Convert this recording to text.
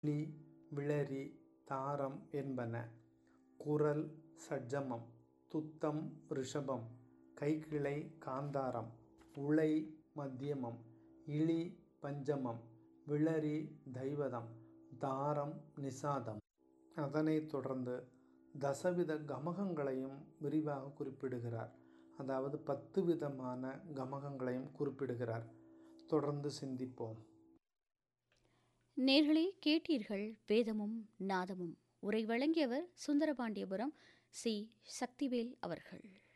கிளி விளரி தாரம் என்பன குரல் சட்ஜமம் துத்தம் ரிஷபம் கைக்கிளை காந்தாரம் உளை மத்தியமம் இளி பஞ்சமம் விளரி தைவதம் தாரம் நிசாதம் அதனைத் தொடர்ந்து தசவித கமகங்களையும் விரிவாக குறிப்பிடுகிறார் அதாவது பத்து விதமான கமகங்களையும் குறிப்பிடுகிறார் தொடர்ந்து சிந்திப்போம் நேர்களே கேட்டீர்கள் வேதமும் நாதமும் உரை வழங்கியவர் சுந்தரபாண்டியபுரம் சி சக்திவேல் அவர்கள்